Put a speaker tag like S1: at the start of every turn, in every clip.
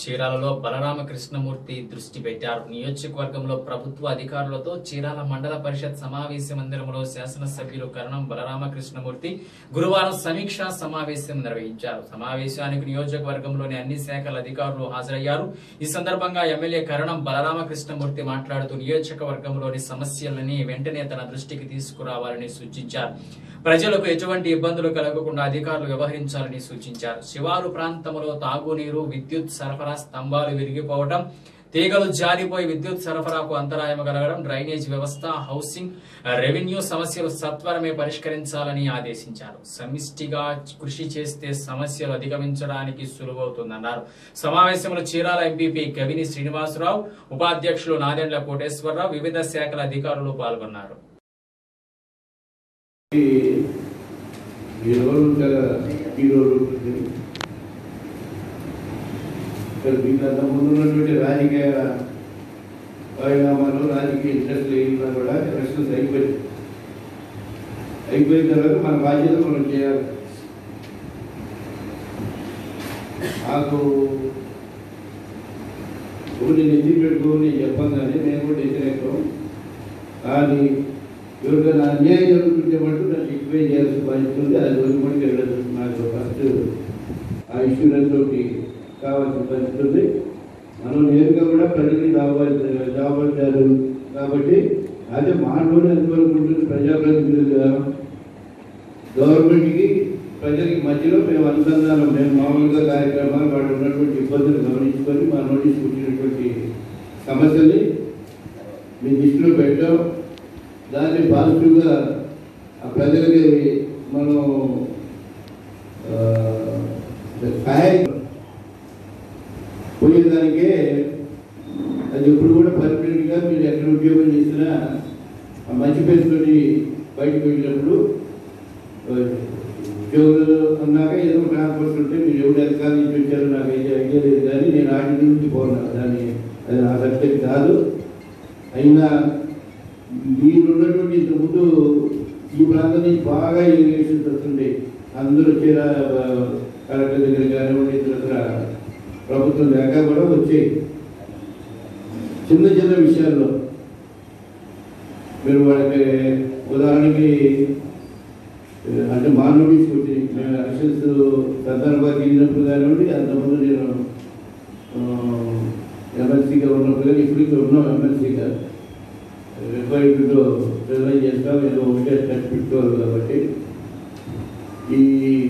S1: చీరాలలో బలరామకృష్ణమూర్తి దృష్టి పెట్టారు నియోజకవర్గంలో ప్రభుత్వ అధికారులతో చీరాల మండల పరిషత్ సమావేశ మందిరంలో శాసనసభ్యులు కరణం బలరామకృష్ణమూర్తి గురువారం సమీక్షా సమావేశం నిర్వహించారు సమావేశానికి నియోజకవర్గంలోని అన్ని శాఖల అధికారులు హాజరయ్యారు ఈ సందర్భంగా ఎమ్మెల్యే కరణం బలరామకృష్ణమూర్తి మాట్లాడుతూ నియోజకవర్గంలోని సమస్యలని వెంటనే తన దృష్టికి తీసుకురావాలని సూచించారు ప్రజలకు ఎటువంటి ఇబ్బందులు కలగకుండా అధికారులు వ్యవహరించాలని సూచించారు శివారు ప్రాంతంలో తాగునీరు విద్యుత్ సరఫరా స్తంభాలు విరిగిపోవడం తీగలు జారిపోయి విద్యుత్ సరఫరాకు అంతరాయం కలగడం డ్రైనేజ్ వ్యవస్థ హౌసింగ్ రెవెన్యూ సమస్యలు సత్వరమే పరిష్కరించాలని ఆదేశించారు సమిష్టిగా కృషి చేస్తే సమస్యలు అధిగమించడానికి సులువవుతుందన్నారు సమావేశంలో చీరాల ఎంపీపీ కవిని శ్రీనివాసరావు ఉపాధ్యక్షులు నాదెండ్ల కోటేశ్వరరావు వివిధ శాఖల అధికారులు పాల్గొన్నారు
S2: ఈ రోజు చాలా ఈ రోజు ఇక్కడ మీకు అంత ముందు ఉన్నటువంటి రాజకీయ పరిణామాలు రాజకీయ ఇంట్రెస్ట్ ఏమైనా కూడా ఎలక్షన్స్ అయిపోయింది అయిపోయిన తర్వాత మన బాధ్యత మనం చేయాలి నాకు ఒకటి నెత్తి పెట్టుకోని చెప్పాను కానీ నేను కూడా వ్యతిరేకం కానీ ఎవరికైనా అన్యాయం జరుగుతుంటే మటు నాకు ఎక్స్ప్లెయిన్ చేయాల్సిన బాధ్యత ఉంది అది వదిలిపడి వెళ్ళదు నాకు ఫస్ట్ ఆ ఇన్సూరెన్స్ ఒకటి కావాల్సిన పరిస్థితి ఉంది మనం నేరుగా కూడా ప్రజలకి జాబాలు జాబాలు కాబట్టి అదే మానవుడు ఎంతవరకు ఉంటుంది ప్రజాప్రతినిధులుగా గవర్నమెంట్కి ప్రజలకి మధ్యలో మేము అనుసంధానం మేము మామూలుగా కార్యక్రమాలు వాడు ఉన్నటువంటి ఇబ్బందులు గమనించుకొని మా నోటీస్ వచ్చినటువంటి సమస్యల్ని మీ దృష్టిలో పెట్టాం దాన్ని పాజిటివ్గా ఆ ప్రజలకి మనం ఆ, సహాయం పోయేదానికే అది ఎప్పుడు కూడా పర్మనెంట్గా మీరు ఎక్కడ ఉద్యోగం చేసినా ఆ మంచి పేరుతోటి బయటకు వెళ్ళినప్పుడు ఆ, ఉద్యోగులు అన్నాక ఏదో ట్రాన్స్ఫర్స్ ఉంటే మీరు ఎవరు ఎదకాల నుంచి వచ్చారో నాకు అయితే ఐడియా లేదు కానీ నేను ఆటి నుంచి పోను దాన్ని అది నా సబ్జెక్ట్ కాదు అయినా మీరున్నటువంటి ఇంతకుముందు ఈ ప్రాంతం నుంచి బాగా ఇరిగేషన్స్ వస్తుండే అందరూ చీర కలెక్టర్ దగ్గర కానివ్వండి ఇతర ప్రభుత్వం దాకా కూడా వచ్చాయి చిన్న చిన్న విషయాల్లో మీరు వాళ్ళకి ఉదాహరణకి ఏ, అంటే మా నోటీస్ వచ్చి మేము ఎలక్షన్స్ సందర్భానికి వెళ్ళినప్పుడు కానివ్వండి అంతకుముందు నేను ఎమ్మెల్సీగా ఉన్నప్పుడు కానీ ఇప్పుడు ఇక్కడ ఉన్నాం ఎమ్మెల్సీగా రిక్వైర్మెంట్లో రిజైన్ చేస్తాం ఏదో ఒకటే టచ్ పెట్టుకోవాలి కాబట్టి ఈ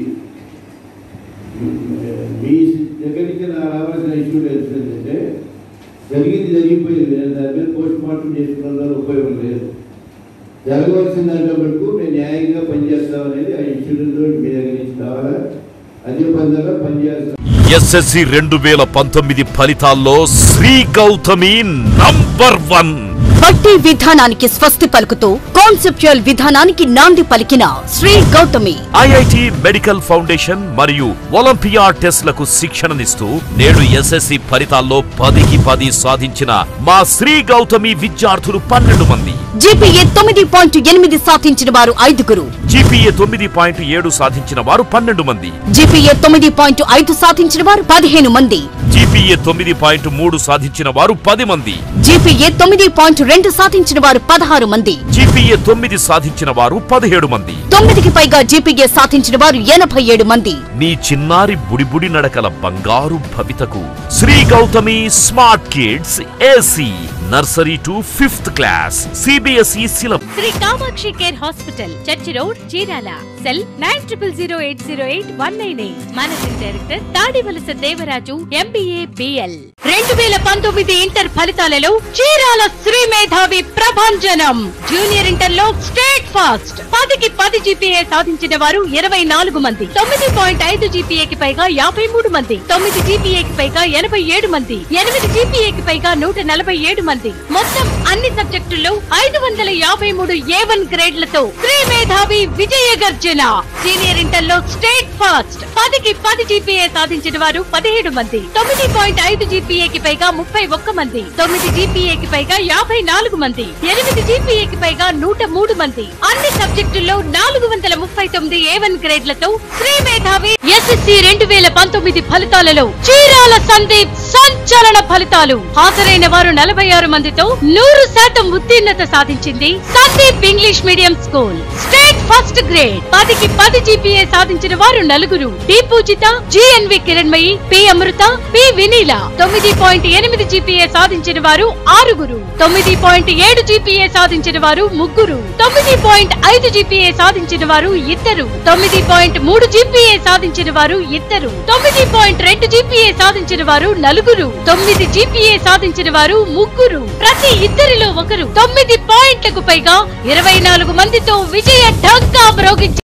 S2: మీ దగ్గర నుంచి నా రావాల్సిన ఇష్యూ ఏంటంటే జరిగింది జరిగిపోయింది నేను దాని మీద పోస్ట్ మార్టం చేసుకున్న ఉపయోగం లేదు జరగవలసిన దాంట్లో మటుకు నేను న్యాయంగా పనిచేస్తామనేది ఆ ఇన్స్టిట్యూట్లో మీ దగ్గర నుంచి కావాలా అదే పనిలో పనిచేస్తాం
S3: ఎస్ఎస్సి రెండు వేల పంతొమ్మిది ఫలితాల్లో శ్రీ గౌతమి నంబర్ వన్
S4: బట్టి విధానానికి స్వస్తి పలుకుతూ కాన్సెప్చువల్ విధానానికి నాంది పలికిన Sri Gautami
S3: IIT medical foundation మరియు ఒలింపియా టెస్ట్లకు శిక్షణనిస్తూ నేడు ఎస్ఎస్సి ఫలితాల్లో పదికి పది సాధించిన మా శ్రీ గౌతమి విద్యార్థులు పన్నెండు మంది
S4: జీపీఏ తొమ్మిది పాయింట్ ఎనిమిది సాధించిన వారు ఐదుగురు
S3: జీపీఏ తొమ్మిది పాయింట్ ఏడు సాధించిన వారు పన్నెండు మంది
S4: జీపీఏ తొమ్మిది పాయింట్ ఐదు సాధించిన వారు పదిహేను మంది
S3: జీపీఏ తొమ్మిది పాయింట్ మూడు సాధించిన వారు పది మంది
S4: జీపీఏ తొమ్మిది పాయింట్ రెండు సాధించిన వారు పదహారు మంది
S3: జీపీఏ తొమ్మిది సాధించిన వారు పదిహేడు మంది
S4: తొమ్మిదికి పైగా జీపీఏ సాధించిన వారు ఎనభై ఏడు మంది
S3: నీ చిన్నారి బుడిబుడి నడకల బంగారు భవితకు Sri Gautami smart kids AC nursery to fifth class CBSE syllabus
S5: Sri Kamakshi care hospital church road Chirala cell nine triple zero eight zero eight one nine eight managing director Tadivalasa Devaraju MBA BL రెండు వేల పంతొమ్మిది ఇంటర్ ఫలితాలలో చీరాల శ్రీ మేధావి ప్రభంజనం జూనియర్ ఇంటర్ లో స్టేట్ ఫాస్ట్ పదికి పది GPA సాధించిన వారు ఇరవై నాలుగు మంది తొమ్మిది పాయింట్ ఐదు జీపీఏకి పైగా యాభై మూడు మంది తొమ్మిది జీపీఏకి పైగా ఎనభై ఏడు మంది ఎనిమిది జీపీఏకి పైగా నూట నలభై ఏడు మంది మొత్తం అన్ని సబ్జెక్టుల్లో ఐదు వందల యాభై మూడు ఏ వన్ గ్రేడ్లతో శ్రీ మేధావి విజయ గర్జన సీనియర్ ఇంటర్ లో స్టేట్ ఫాస్ట్ పదికి పది జీపీఏ సాధించిన వారు పదిహేడు మంది తొమ్మిది పాయింట్ ఐదు జీపీ జీపీఏకి పైగా ముప్పై ఒక్క మంది తొమ్మిది జీపీఏకి పైగా యాభై నాలుగు మంది ఎనిమిది జీపీఏకి పైగా నూట మూడు మంది అన్ని సబ్జెక్టుల్లో నాలుగు వందల ముప్పై తొమ్మిది ఏ వన్ గ్రేడ్లతో శ్రీ మేధావి ఎస్ఎస్సి రెండు వేల పంతొమ్మిది ఫలితాలలో చీరాల సందీప్ సంచలన ఫలితాలు హాజరైన వారు నలభై ఆరు మందితో నూరు శాతం ఉత్తీర్ణత సాధించింది Sandeep English medium school state first grade పదికి పది జీపీఏ సాధించిన వారు నలుగురు D Poojitha GNV Kiranmayi P Amrutha P Vineela తొమ్మిది పాయింట్ ఎనిమిది జీపీఏ సాధించిన వారు ఆరుగురు తొమ్మిది పాయింట్ ఏడు జీపీఏ సాధించిన వారు ముగ్గురు తొమ్మిది పాయింట్ ఐదు జీపీఏ సాధించిన వారు ఇద్దరు తొమ్మిది పాయింట్ మూడు జీపీఏ సాధించిన వారు ఇద్దరు తొమ్మిది పాయింట్ రెండు జీపీఏ సాధించిన వారు నలుగురు తొమ్మిది జీపీఏ సాధించిన వారు ముగ్గురు ప్రతి ఇద్దరిలో ఒకరు తొమ్మిది పాయింట్లకు పైగా ఇరవై నాలుగు మందితో విజయ ఢంకా మ్రోగించారు